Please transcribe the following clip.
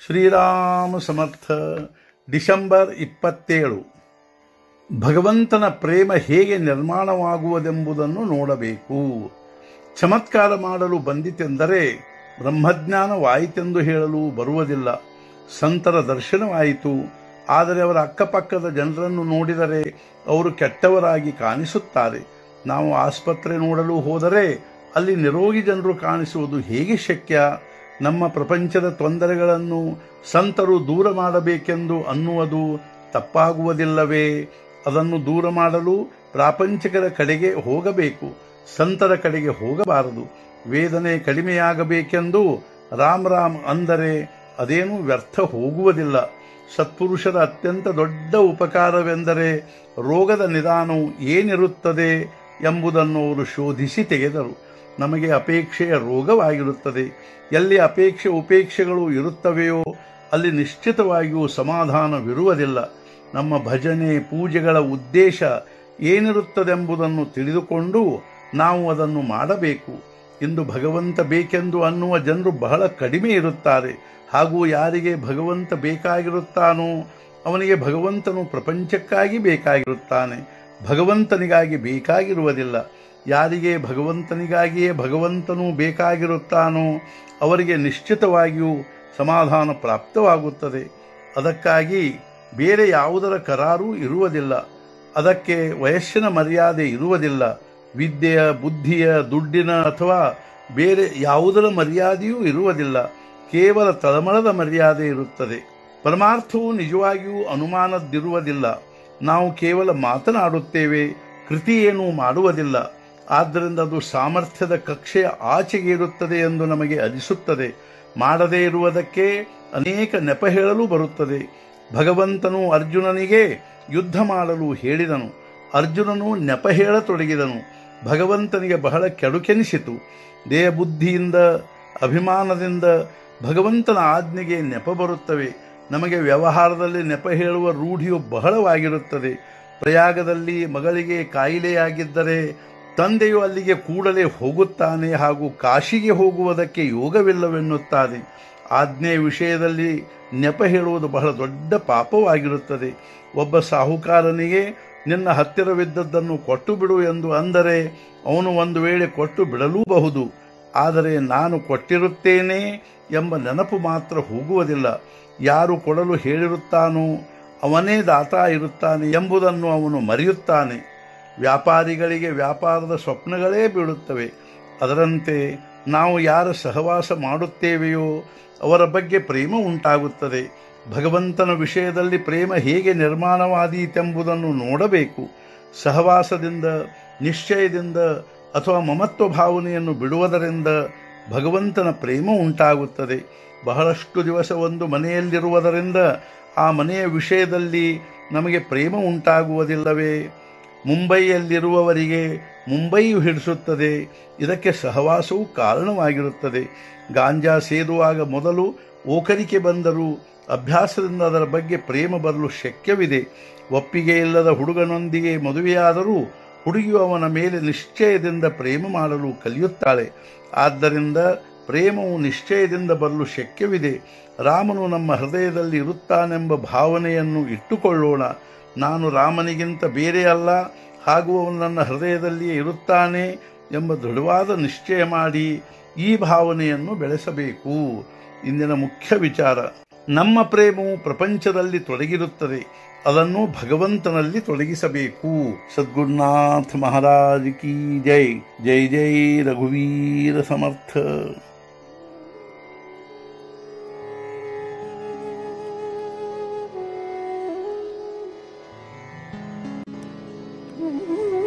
ಶ್ರೀರಾಮ ಸಮರ್ಥ December ಇಪ್ಪತ್ತೇಳು ಭಗವಂತನ ಪ್ರೇಮ ಹೇಗೆ ನಿರ್ಮಾಣವಾಗುವುದೆಂಬುದನ್ನು ನೋಡಬೇಕು ಚಮತ್ಕಾರ ಮಾಡಲು ಬಂದಿತೆಂದರೆ ಬ್ರಹ್ಮಜ್ಞಾನವಾಯಿತೆಂದು ಹೇಳಲು ಬರುವುದಿಲ್ಲ ಸಂತರ ದರ್ಶನವಾಯಿತು ಆದರೆ ಅವರ ಅಕ್ಕಪಕ್ಕದ ಜನರನ್ನು ನೋಡಿದರೆ ಅವರು ಕೆಟ್ಟವರಾಗಿ ಕಾಣಿಸುತ್ತಾರೆ ನಾವು ಆಸ್ಪತ್ರೆ ನೋಡಲು ಹೋದರೆ ಅಲ್ಲಿ ನಿರೋಗಿ ಜನರು ಕಾಣಿಸುವುದು ಹೇಗೆ ಶಕ್ಯ ನಮ್ಮ ಪ್ರಪಂಚದ ತೊಂದರೆಗಳನ್ನು ಸಂತರು ದೂರ ಮಾಡಬೇಕೆಂದು ಅನ್ನುವುದು ತಪ್ಪಾಗುವುದಿಲ್ಲವೇ ಅದನ್ನು ದೂರ ಮಾಡಲು ಪ್ರಾಪಂಚಿಕರ ಕಡೆಗೆ ಹೋಗಬೇಕು ಸಂತರ ಕಡೆಗೆ ಹೋಗಬಾರದು ವೇದನೆ ಕಡಿಮೆಯಾಗಬೇಕೆಂದು ರಾಮ್ ರಾಮ್ ಅಂದರೆ ಅದೇನೂ ವ್ಯರ್ಥ ಹೋಗುವುದಿಲ್ಲ ಸತ್ಪುರುಷರ ಅತ್ಯಂತ ದೊಡ್ಡ ಉಪಕಾರವೆಂದರೆ ರೋಗದ ನಿಧಾನವು ಏನಿರುತ್ತದೆ ಎಂಬುದನ್ನು ಅವರು ಶೋಧಿಸಿ ತೆಗೆದರು ನಮಗೆ ಅಪೇಕ್ಷೆಯ ರೋಗವಾಗಿರುತ್ತದೆ ಎಲ್ಲಿ ಅಪೇಕ್ಷೆ ಉಪೇಕ್ಷೆಗಳು ಇರುತ್ತವೆಯೋ ಅಲ್ಲಿ ನಿಶ್ಚಿತವಾಗಿಯೂ ಸಮಾಧಾನವಿರುವುದಿಲ್ಲ ನಮ್ಮ ಭಜನೆ ಪೂಜೆಗಳ ಉದ್ದೇಶ ಏನಿರುತ್ತದೆಂಬುದನ್ನು ತಿಳಿದುಕೊಂಡು ನಾವು ಅದನ್ನು ಮಾಡಬೇಕು ಇಂದು ಭಗವಂತ ಬೇಕೆಂದು ಅನ್ನುವ ಜನರು ಬಹಳ ಕಡಿಮೆ ಇರುತ್ತಾರೆ ಹಾಗೂ ಯಾರಿಗೆ ಭಗವಂತ ಬೇಕಾಗಿರುತ್ತಾನೋ ಅವನಿಗೆ ಭಗವಂತನು ಪ್ರಪಂಚಕ್ಕಾಗಿ ಬೇಕಾಗಿರುತ್ತಾನೆ ಭಗವಂತನಿಗಾಗಿ ಬೇಕಾಗಿರುವುದಿಲ್ಲ ಯಾರಿಗೆ ಭಗವಂತನಿಗಾಗಿಯೇ ಭಗವಂತನು ಬೇಕಾಗಿರುತ್ತಾನೋ ಅವರಿಗೆ ನಿಶ್ಚಿತವಾಗಿಯೂ ಸಮಾಧಾನ ಪ್ರಾಪ್ತವಾಗುತ್ತದೆ ಅದಕ್ಕಾಗಿ ಬೇರೆ ಯಾವುದರ ಕರಾರೂ ಇರುವುದಿಲ್ಲ ಅದಕ್ಕೆ ವಯಸ್ಸಿನ ಮರ್ಯಾದೆ ಇರುವುದಿಲ್ಲ ವಿದ್ಯೆಯ ಬುದ್ಧಿಯ ದುಡ್ಡಿನ ಅಥವಾ ಬೇರೆ ಯಾವುದರ ಮರ್ಯಾದೆಯೂ ಇರುವುದಿಲ್ಲ ಕೇವಲ ತಳಮಳದ ಮರ್ಯಾದೆ ಇರುತ್ತದೆ ಪರಮಾರ್ಥವು ನಿಜವಾಗಿಯೂ ಅನುಮಾನದ್ದಿರುವುದಿಲ್ಲ ನಾವು ಕೇವಲ ಮಾತನಾಡುತ್ತೇವೆ ಕೃತಿ ಏನೂ ಮಾಡುವುದಿಲ್ಲ ಆದ್ದರಿಂದ ಅದು ಸಾಮರ್ಥ್ಯದ ಕಕ್ಷೆಯ ಆಚೆಗೆ ಇರುತ್ತದೆ ಎಂದು ನಮಗೆ ಅನಿಸುತ್ತದೆ ಮಾಡದೇ ಇರುವುದಕ್ಕೆ ಅನೇಕ ನೆಪ ಹೇಳಲು ಬರುತ್ತದೆ ಭಗವಂತನು ಅರ್ಜುನನಿಗೆ ಯುದ್ಧ ಮಾಡಲು ಹೇಳಿದನು ಅರ್ಜುನನು ನೆಪ ಹೇಳತೊಡಗಿದನು ಭಗವಂತನಿಗೆ ಬಹಳ ಕೆಡುಕೆನಿಸಿತು ದೇಹಬುದ್ಧಿಯಿಂದ ಅಭಿಮಾನದಿಂದ ಭಗವಂತನ ಆಜ್ಞೆಗೆ ನೆಪ ಬರುತ್ತವೆ ನಮಗೆ ವ್ಯವಹಾರದಲ್ಲಿ ನೆಪ ಹೇಳುವ ರೂಢಿಯು ಬಹಳವಾಗಿರುತ್ತದೆ ಪ್ರಯಾಗದಲ್ಲಿ ಮಗಳಿಗೆ ಕಾಯಿಲೆಯಾಗಿದ್ದರೆ ತಂದೆಯು ಅಲ್ಲಿಗೆ ಕೂಡಲೇ ಹೋಗುತ್ತಾನೆ ಹಾಗೂ ಕಾಶಿಗೆ ಹೋಗುವುದಕ್ಕೆ ಯೋಗವಿಲ್ಲವೆನ್ನುತ್ತಾನೆ ಆಜ್ಞೆಯ ವಿಷಯದಲ್ಲಿ ನೆಪ ಹೇಳುವುದು ಬಹಳ ದೊಡ್ಡ ಪಾಪವಾಗಿರುತ್ತದೆ ಒಬ್ಬ ಸಾಹುಕಾರನಿಗೆ ನಿನ್ನ ಹತ್ತಿರವಿದ್ದದ್ದನ್ನು ಕೊಟ್ಟು ಬಿಡು ಎಂದು ಅಂದರೆ ಅವನು ಒಂದು ವೇಳೆ ಕೊಟ್ಟು ಬಿಡಲೂಬಹುದು ಆದರೆ ನಾನು ಕೊಟ್ಟಿರುತ್ತೇನೆ ಎಂಬ ನೆನಪು ಮಾತ್ರ ಹೋಗುವುದಿಲ್ಲ ಯಾರು ಕೊಡಲು ಹೇಳಿರುತ್ತಾನೋ ಅವನೇ ದಾತ ಇರುತ್ತಾನೆ ಎಂಬುದನ್ನು ಅವನು ಮರೆಯುತ್ತಾನೆ ವ್ಯಾಪಾರಿಗಳಿಗೆ ವ್ಯಾಪಾರದ ಸ್ವಪ್ನಗಳೇ ಬೀಳುತ್ತವೆ ಅದರಂತೆ ನಾವು ಯಾರ ಸಹವಾಸ ಮಾಡುತ್ತೇವೆಯೋ ಅವರ ಬಗ್ಗೆ ಪ್ರೇಮ ಉಂಟಾಗುತ್ತದೆ ಭಗವಂತನ ವಿಷಯದಲ್ಲಿ ಪ್ರೇಮ ಹೇಗೆ ನಿರ್ಮಾಣವಾದೀತೆಂಬುದನ್ನು ನೋಡಬೇಕು ಸಹವಾಸದಿಂದ ನಿಶ್ಚಯದಿಂದ ಅಥವಾ ಮಮತ್ವ ಭಾವನೆಯನ್ನು ಬಿಡುವುದರಿಂದ ಭಗವಂತನ ಪ್ರೇಮ ಉಂಟಾಗುತ್ತದೆ ಬಹಳಷ್ಟು ದಿವಸ ಒಂದು ಮನೆಯಲ್ಲಿರುವುದರಿಂದ ಆ ಮನೆಯ ವಿಷಯದಲ್ಲಿ ನಮಗೆ ಪ್ರೇಮ ಉಂಟಾಗುವುದಿಲ್ಲವೇ ಮುಂಬೈಯಲ್ಲಿರುವವರಿಗೆ ಮುಂಬೈಯು ಹಿಡಿಸುತ್ತದೆ ಇದಕ್ಕೆ ಸಹವಾಸವು ಕಾರಣವಾಗಿರುತ್ತದೆ ಗಾಂಜಾ ಸೇದುವಾಗ ಮೊದಲು ಓಕರಿಕೆ ಬಂದರೂ ಅಭ್ಯಾಸದಿಂದ ಅದರ ಬಗ್ಗೆ ಪ್ರೇಮ ಬರಲು ಶಕ್ಯವಿದೆ ಒಪ್ಪಿಗೆ ಇಲ್ಲದ ಹುಡುಗನೊಂದಿಗೆ ಮದುವೆಯಾದರೂ ಹುಡುಗಿಯು ಅವನ ಮೇಲೆ ನಿಶ್ಚಯದಿಂದ ಪ್ರೇಮ ಮಾಡಲು ಕಲಿಯುತ್ತಾಳೆ ಆದ್ದರಿಂದ ಪ್ರೇಮವು ನಿಶ್ಚಯದಿಂದ ಬರಲು ಶಕ್ಯವಿದೆ ರಾಮನು ನಮ್ಮ ಹೃದಯದಲ್ಲಿ ಇರುತ್ತಾನೆಂಬ ಭಾವನೆಯನ್ನು ಇಟ್ಟುಕೊಳ್ಳೋಣ ನಾನು ರಾಮನಿಗಿಂತ ಬೇರೆ ಅಲ್ಲ ಹಾಗೂ ಅವನು ನನ್ನ ಹೃದಯದಲ್ಲಿಯೇ ಇರುತ್ತಾನೆ ಎಂಬ ದೃಢವಾದ ನಿಶ್ಚಯ ಮಾಡಿ ಈ ಭಾವನೆಯನ್ನು ಬೆಳೆಸಬೇಕು ಇಂದಿನ ಮುಖ್ಯ ವಿಚಾರ ನಮ್ಮ ಪ್ರೇಮವು ಪ್ರಪಂಚದಲ್ಲಿ ತೊಡಗಿರುತ್ತದೆ ಅದನ್ನು ಭಗವಂತನಲ್ಲಿ ತೊಡಗಿಸಬೇಕು ಸದ್ಗುರುನಾಥ ಮಹಾರಾಜ್ ಕಿ ಜೈ ಜೈ ಜೈ ರಘುವೀರ ಸಮರ್ಥ Mm-hmm.